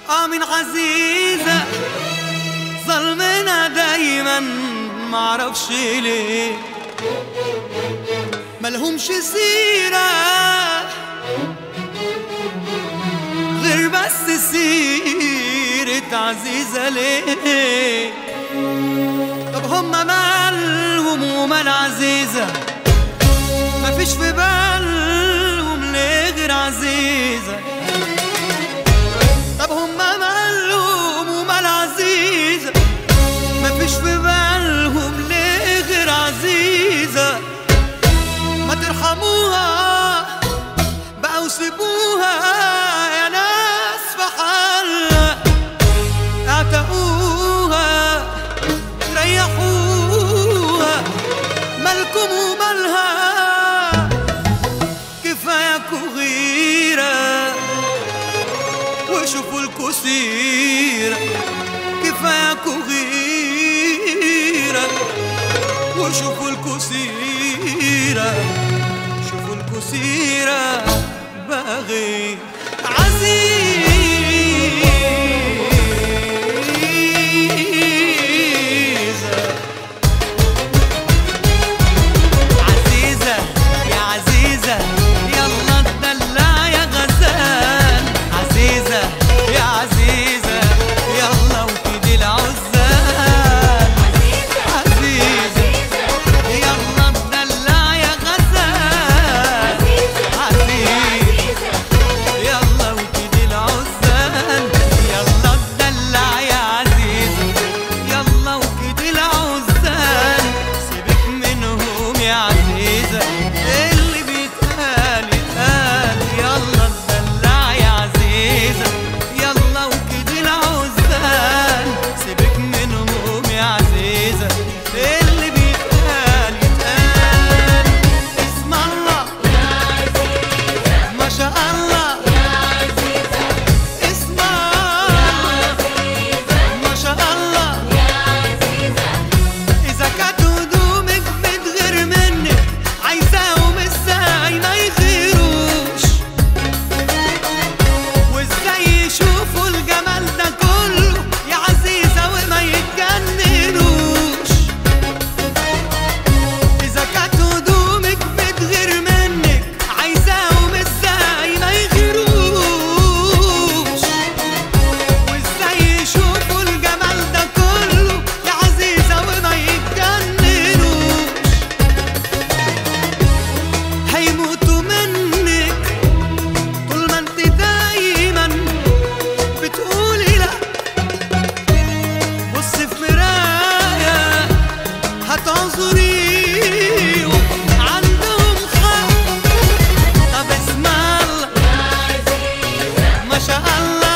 اه من عزيزة ظلمنا دايما معرفش ليه ملهمش سيرة غير بس سيرة عزيزة ليه طب هما مالهم ومال عزيزة مفيش في بالهم ليه غير عزيزة طب هما مالهم ومال عزيزة مفيش في بالهم ليه غير عزيزة ما ترحموها بقى وسيبوها يا ناس في حالها اعتقوها ريحوها مالكم ومالها كفاياكوا غيرة وشوفوا الكسيرة كفاياكوا غيرة وشوفوا الكسيرة شوفوا الكسيرة باغي عزيزة عزيزة يا عزيزة يلا اتدلع يا غزال عزيزة يا عزيزة يلا وكيدي العزال عزيزة يلا اتدلع يا غزال عزيزة يلا وكيدي العزال يلا اتدلع يا عزيزة يلا وكيدي العزال سيبك منهم يا عزيزة اللي بيتقال يتقال يلا اتدلع يا عزيزة يلا وكيدي العزال سيبك منهم يا عزيزة اللي بيتقال يتقال اسم الله ما شاء الله اسم الله ما شاء الله إذا كانت هدومك بتغير منك عايزاهم ازاي ما يغيروش وازاي يشوفوا الجمال ده كله يا عزيزة وما يتجننوش إذا كانت هدومك بتغير منك عايزاهم ازاي ما يغيروش وازاي يشوفوا الجمال ده كله يا عزيزة وما يتجننوش هيموتوا منك طول ما انت دايما بتقولي لا بصي في مراية هتعذري عندهم حق طب اسم الله ما شاء الله